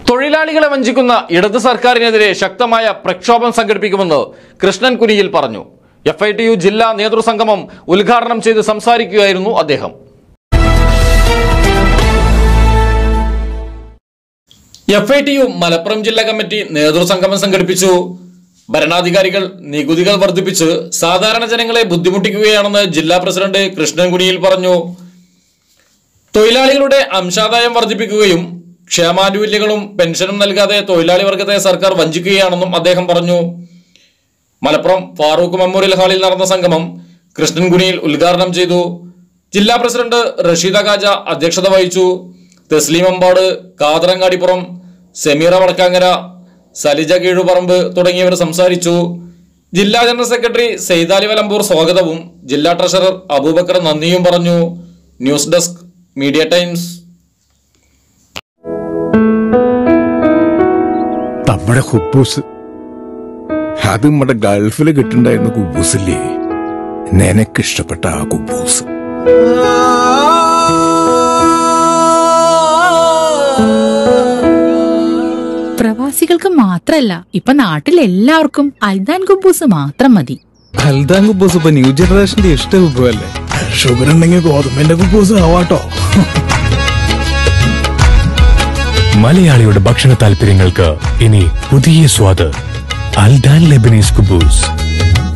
തൊഴിലാളികളെ വഞ്ചിക്കുന്ന ഇടത് സർക്കാരിനെതിരെ ശക്തമായ പ്രക്ഷോഭം സംഘടിപ്പിക്കുമെന്ന് കൃഷ്ണൻ കുനിയിൽ പറഞ്ഞു എഫ് ഐ ടി യു ജില്ലാ നേതൃസംഗമം ഉദ്ഘാടനം ചെയ്ത് സംസാരിക്കുകയായിരുന്നു അദ്ദേഹം F I T U Malappuram ജില്ലാ കമ്മിറ്റി നേതൃസംഗമം സംഘടിപ്പിച്ചു ഭരണാധികാരികൾ നികുതികൾ വർദ്ധിപ്പിച്ച് സാധാരണ ജനങ്ങളെ ബുദ്ധിമുട്ടിക്കുകയാണെന്ന് ജില്ലാ പ്രസിഡന്റ് കൃഷ്ണൻകുടിയിൽ പറഞ്ഞു തൊഴിലാളികളുടെ അംശാദായം വർദ്ധിപ്പിക്കുകയും ക്ഷേമാനുകൂല്യങ്ങളും പെൻഷനും നൽകാതെ തൊഴിലാളി വർഗത്തെ സർക്കാർ വഞ്ചിക്കുകയാണെന്നും അദ്ദേഹം പറഞ്ഞു മലപ്പുറം ഫാറൂഖ് മെമ്മോറിയൽ ഹാളിൽ നടന്ന സംഗമം കൃഷ്ണൻകുനിയിൽ ഉദ്ഘാടനം ചെയ്തു ജില്ലാ പ്രസിഡന്റ് റഷീദ ഖാജ അധ്യക്ഷത വഹിച്ചു തസ്ലീം അമ്പാട് കാതറങ്ങാടിപ്പുറം സെമീറ വടക്കാങ്ങര സലിജ കീഴുപറമ്പ് തുടങ്ങിയവർ സംസാരിച്ചു ജില്ലാ ജനറൽ സെക്രട്ടറി സെയ്താലി വലമ്പൂർ സ്വാഗതവും ജില്ലാ ട്രഷറർ അബൂബക്കർ നന്ദിയും പറഞ്ഞു ന്യൂസ് ഡെസ്ക് മീഡിയ ടൈംസ് നമ്മുടെ കുബൂസ് അത് നമ്മുടെ ഗൾഫിൽ കിട്ടുണ്ടായിരുന്ന കുബൂസില്ലേ നിനക്കിഷ്ടപ്പെട്ട ആ കുബൂസ് പ്രവാസികൾക്ക് മാത്രല്ല ഇപ്പൊ നാട്ടിൽ എല്ലാവർക്കും അൽദാൻ കുബൂസ് മാത്രം മതി ഹൽദാൻ കുബൂസ് ഇപ്പൊ ന്യൂ ജനറേഷന്റെ ഇഷ്ട വിഭവല്ലേ ഷുഗർ ഉണ്ടെങ്കിൽ ഗോതമ്പിന്റെ കുബൂസ് ആവാട്ടോ മലയാളിയുടെ ഭക്ഷണ താല്പര്യങ്ങൾക്ക് ഇനി പുതിയ സ്വാദ് അൽദാൻ ലെബനീസ് കുബൂസ്